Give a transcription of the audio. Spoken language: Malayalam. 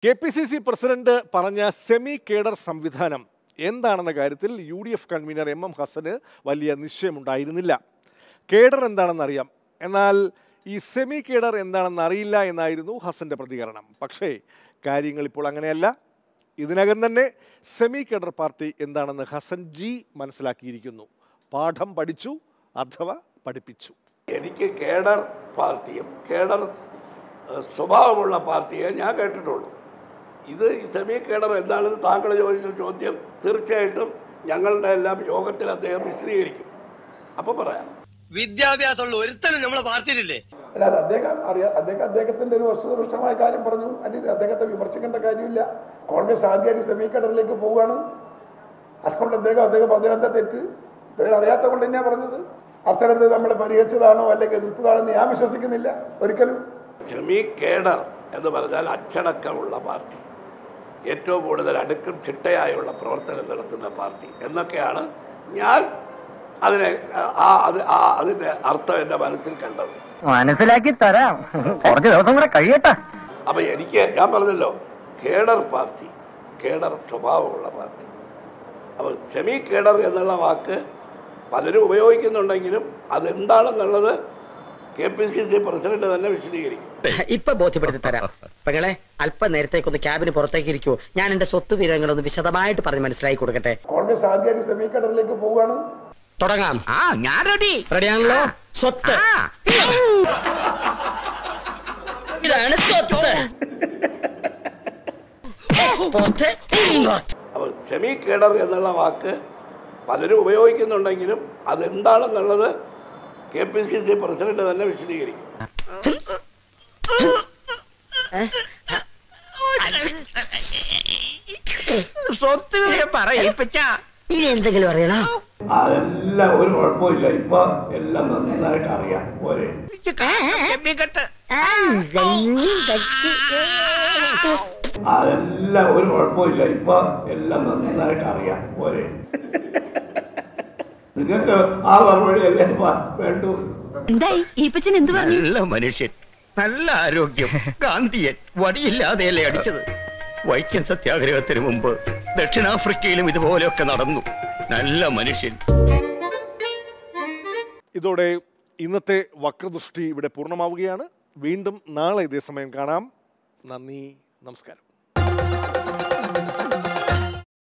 K P C C president പറഞ്ഞ സെമി കേഡർ സംവിധാനം എന്താണെന്ന കാര്യത്തിൽ U D F convener M M ഹസന് വലിയ നിശ്ചയമുണ്ടായിരുന്നില്ല കേഡർ എന്താണെന്നറിയാം എന്നാൽ ഈ സെമി കേഡർ എന്താണെന്ന് അറിയില്ല എന്നായിരുന്നു ഹസന്റെ പ്രതികരണം പക്ഷേ കാര്യങ്ങൾ ഇപ്പോൾ അങ്ങനെയല്ല ഇതിനകം തന്നെ സെമി കേഡർ പാർട്ടി എന്താണെന്ന് ഹസൻ ജി മനസ്സിലാക്കിയിരിക്കുന്നു പാഠം പഠിച്ചു അഥവാ പഠിപ്പിച്ചു എനിക്ക് കേഡർ പാർട്ടിയും കേഡർ ഏഹ്, സ്വഭാവമുള്ള പാർട്ടിയെ ഞാൻ കേട്ടിട്ടുള്ളൂ ഇത് ഈ സെമി കേഡർ എന്താണെന്ന് താങ്കൾ ചോദിച്ച ചോദ്യം തീർച്ചയായിട്ടും ഞങ്ങളുടെ എല്ലാം യോഗത്തിൽ അദ്ദേഹം വിശദീകരിക്കും അപ്പോൾ പറയാം വിദ്യാഭ്യാസമുള്ള ഒരുത്തനും നമ്മളെ പാർട്ടിയിലില്ലേ അല്ലാതെ അദ്ദേഹം അറിയാ അദ്ദേഹം അദ്ദേഹത്തിന്റെ ഒരു വസ്തുനിഷ്ഠമായ കാര്യം പറഞ്ഞു അല്ലെങ്കിൽ അദ്ദേഹത്തെ വിമർശിക്കേണ്ട കാര്യമില്ല കോൺഗ്രസ് ആദ്യമായിട്ട് സെമി കടറിലേക്ക് പോവുകയാണ് അതുകൊണ്ട് അദ്ദേഹം അദ്ദേഹം പറഞ്ഞതിനകത്തെ തെറ്റ് അദ്ദേഹം അറിയാത്ത കൊണ്ട് തന്നെയാണ് പറഞ്ഞത് അസരത്ത് നമ്മൾ പരിഹരിച്ചതാണോ അല്ലെങ്കിൽ എതിർത്തതാണോ എന്ന് ഞാൻ വിശ്വസിക്കുന്നില്ല ഒരിക്കലും സെമി കേഡർ എന്ന് പറഞ്ഞാൽ അച്ചടക്കമുള്ള പാർട്ടി ഏറ്റവും കൂടുതൽ അടുക്കും ചിട്ടയായുള്ള പ്രവർത്തനം നടത്തുന്ന പാർട്ടി എന്നൊക്കെയാണ് ഞാൻ അതിനെ ആ അത് ആ അതിൻ്റെ അർത്ഥം എൻ്റെ മനസ്സിൽ കണ്ടത് മനസ്സിലാക്കി തരാം കുറച്ച് ദിവസം കൂടെ കഴിയട്ടെ അപ്പം എനിക്ക് ഞാൻ പറഞ്ഞല്ലോ കേഡർ പാർട്ടി കേഡർ സ്വഭാവമുള്ള പാർട്ടി അപ്പോൾ സെമി കേഡർ എന്നുള്ള വാക്ക് പലരും ഉപയോഗിക്കുന്നുണ്ടെങ്കിലും അതെന്താണെന്നുള്ളത് K P C C president തന്നെ വിശദീകരിക്കും ഇപ്പൊ ബോധ്യപ്പെടുത്തി തരാം പെങ്ങളെ അല്പം നേരത്തേക്കൊന്ന് ക്യാബിന് പുറത്തേക്ക് ഇരിക്കൂ ഞാൻ എന്റെ സ്വത്ത് വിവരങ്ങളൊന്ന് വിശദമായിട്ട് പറഞ്ഞ് മനസ്സിലാക്കി കൊടുക്കട്ടെ കോൺഗ്രസ് ആദ്യമായിട്ട് സെമി കടറിലേക്ക് പോവുകയാണ് തുടങ്ങാം ആ ഞാൻ റെഡി റെഡിയാണല്ലോ സ്വത്ത് ഇതാണ് സ്വത്ത് എക്സ്പോർട്ട് ഇമ്പോർട്ട് അപ്പോൾ സെമി കേഡർ എന്നുള്ള വാക്ക് പലരും ഉപയോഗിക്കുന്നുണ്ടെങ്കിലും അതെന്താണെന്നുള്ളത് K P C C president തന്നെ വിശദീകരിക്കും സ്വത്ത് വിവരം പറയിപ്പിച്ച ഇനി എന്തെങ്കിലും അറിയണോ അതെല്ലാം ഒരു കുഴപ്പമില്ല ഇപ്പൊ എല്ലാം നന്നായിട്ട് അറിയാം പോരെ കെട്ട് അതെല്ലാം ഒരു കുഴപ്പമില്ല ഇപ്പൊ എല്ലാം നന്നായിട്ട് അറിയാം പോരെ നിങ്ങൾക്ക് ആ മറുപടി അല്ലേ പ- വേണ്ടു എന്തായി ഈപ്പച്ചൻ എന്തു പറഞ്ഞു നല്ല മനുഷ്യൻ നല്ല ആരോഗ്യം ഗാന്ധിയൻ വടിയില്ലാതെയല്ലേ അടിച്ചത് വൈക്കം സത്യാഗ്രഹത്തിന് മുമ്പ് ദക്ഷിണാഫ്രിക്കയിലും ഇതുപോലെയൊക്കെ നടന്നു നല്ല മനുഷ്യൻ ഇതോടെ ഇന്നത്തെ വക്രദൃഷ്ടി ഇവിടെ പൂർണ്ണമാവുകയാണ് വീണ്ടും നാളെ ഇതേ സമയം കാണാം നന്ദി നമസ്കാരം